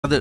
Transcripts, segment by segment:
அது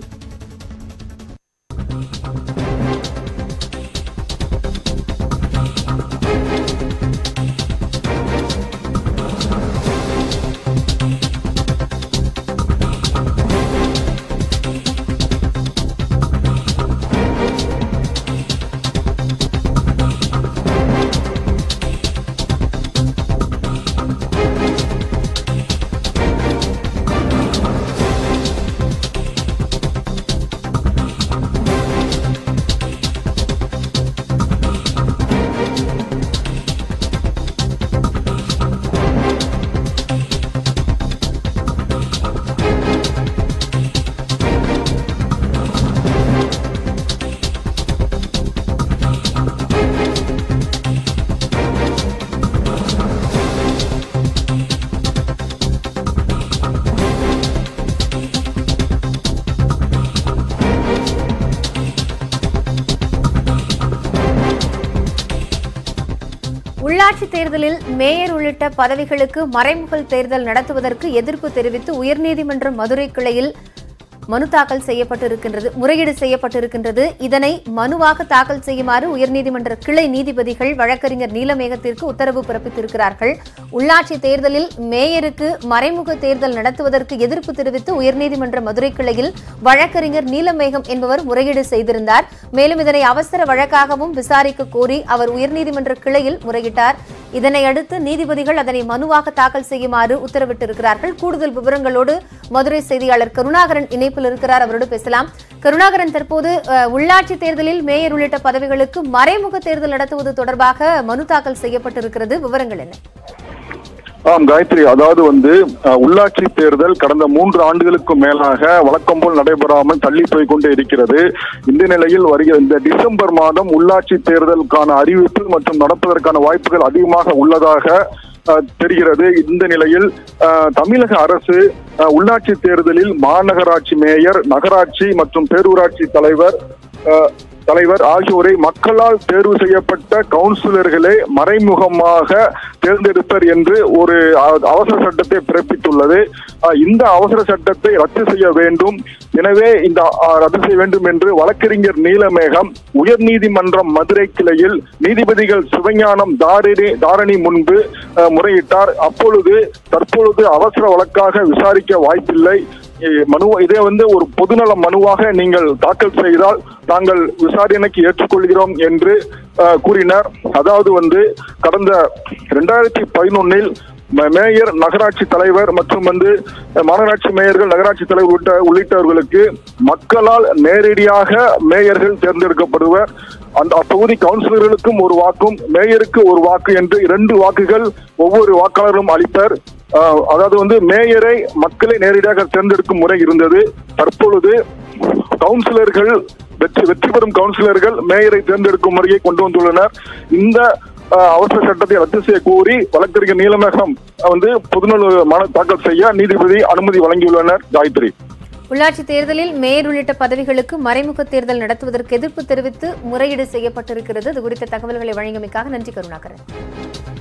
உள்ளாட்சி தேர்தலில் மேயர் உள்ளிட்ட பதவிகளுக்கு மறைமுக தேர்தல் நடத்துவதற்கு எதிர்ப்பு தெரிவித்து உயர்நீதிமன்ற மதுரை கிளையில் மனு தாக்கல் செய்யப்பட்டிருக்கின்றது முறையீடு செய்யப்பட்டிருக்கின்றது இதனை மனுவாக தாக்கல் செய்யுமாறு உயர்நீதிமன்ற கிளை நீதிபதிகள் வழக்கறிஞர் நீலமேகத்திற்கு உத்தரவு பிறப்பித்திருக்கிறார்கள் உள்ளாட்சி தேர்தலில் மேயருக்கு மறைமுக தேர்தல் நடத்துவதற்கு எதிர்ப்பு தெரிவித்து உயர்நீதிமன்ற மதுரை கிளையில் வழக்கறிஞர் நீலமேகம் என்பவர் முறையீடு செய்திருந்தார் மேலும் இதனை அவசர வழக்காகவும் விசாரிக்க கோரி அவர் உயர்நீதிமன்ற கிளையில் முறையிட்டார் இதனை அடுத்து நீதிபதிகள் அதனை மனுவாக தாக்கல் செய்யுமாறு உத்தரவிட்டிருக்கிறார்கள் கூடுதல் விவரங்களோடு மதுரை செய்தியாளர் கருணாகரன் இணைப்பில் இருக்கிறார் அவரோடு பேசலாம் கருணாகரன் தற்போது அஹ், உள்ளாட்சி தேர்தலில் மேயர் உள்ளிட்ட பதவிகளுக்கு மறைமுக தேர்தல் நடத்துவது தொடர்பாக மனு தாக்கல் செய்யப்பட்டிருக்கிறது விவரங்கள் என்ன ஆம் காயத்ரி அதாவது வந்து அஹ், உள்ளாட்சி தேர்தல் கடந்த மூன்று ஆண்டுகளுக்கு மேலாக வழக்கம் போல் நடைபெறாமல் தள்ளி போய் கொண்டே இருக்கிறது இந்த நிலையில் வருகிற இந்த டிசம்பர் மாதம் உள்ளாட்சி தேர்தலுக்கான அறிவிப்பு மற்றும் நடப்பதற்கான வாய்ப்புகள் அதிகமாக உள்ளதாக அஹ், தெரிகிறது இந்த நிலையில் அஹ், தமிழக அரசு அஹ், உள்ளாட்சி தேர்தலில் மாநகராட்சி மேயர் நகராட்சி மற்றும் பேரூராட்சி தலைவர் அஹ், தலைவர் ஆகியோரை மக்களால் தேர்வு செய்யப்பட்ட கவுன்சிலர்களே மறைமுகமாக தேர்ந்தெடுப்பர் என்று ஒரு அ- அவசர சட்டத்தை பிறப்பித்துள்ளது அஹ் இந்த அவசர சட்டத்தை ரத்து செய்ய வேண்டும் எனவே இந்த அஹ், ரத்து செய்ய வேண்டும் என்று வழக்கறிஞர் நீலமேகம் உயர்நீதிமன்றம் மதுரை கிளையில் நீதிபதிகள் சிவஞானம் தாரணி தாரணி முன்பு அஹ், முறையிட்டார் அப்பொழுது தற்பொழுது அவசர வழக்காக விசாரிக்க வாய்ப்பில்லை இ- மனு இதே வந்து ஒரு பொதுநல மனுவாக நீங்கள் தாக்கல் செய்தால் நாங்கள் விசாரணைக்கு ஏற்றுக்கொள்கிறோம் என்று அஹ், கூறினார் அதாவது வந்து கடந்த ரெண்டாயிரத்தி பதினொன்னில் மேயர் நகராட்சி தலைவர் மற்றும் வந்து அஹ், மாநகராட்சி மேயர்கள் நகராட்சி தலைவர் உள்ளிட்ட உள்ளிட்டவர்களுக்கு மக்களால் நேரடியாக மேயர்கள் தேர்ந்தெடுக்கப்படுவர் அந்த அப்பகுதி கவுன்சிலர்களுக்கும் ஒரு வாக்கும் மேயருக்கு ஒரு வாக்கு என்று இரண்டு வாக்குகள் ஒவ்வொரு வாக்காளரும் அளிப்பர் அஹ், அதாவது வந்து மேயரை மக்களை நேரடியாக தேர்ந்தெடுக்கும் முறை இருந்தது தற்பொழுது கவுன்சிலர்கள் வெற்றி வெற்றி பெறும் கவுன்சிலர்கள் மேயரை தேர்ந்தெடுக்கும் முறையை கொண்டு வந்துள்ளனர் இந்த அஹ், அவசர சட்டத்தை ரத்து செய்ய கோரி வழக்கறிஞர் நீலமேகம் வந்து பொதுநல மனு தாக்கல் செய்ய நீதிபதி அனுமதி வழங்கியுள்ளனர் காயத்ரி உள்ளாட்சி தேர்தலில் மேயர் உள்ளிட்ட பதவிகளுக்கு மறைமுக தேர்தல் நடத்துவதற்கு எதிர்ப்பு தெரிவித்து முறையீடு செய்யப்பட்டிருக்கிறது இது குறித்த தகவல்களை வழங்கியமைக்காக நன்றி கருணாகரன்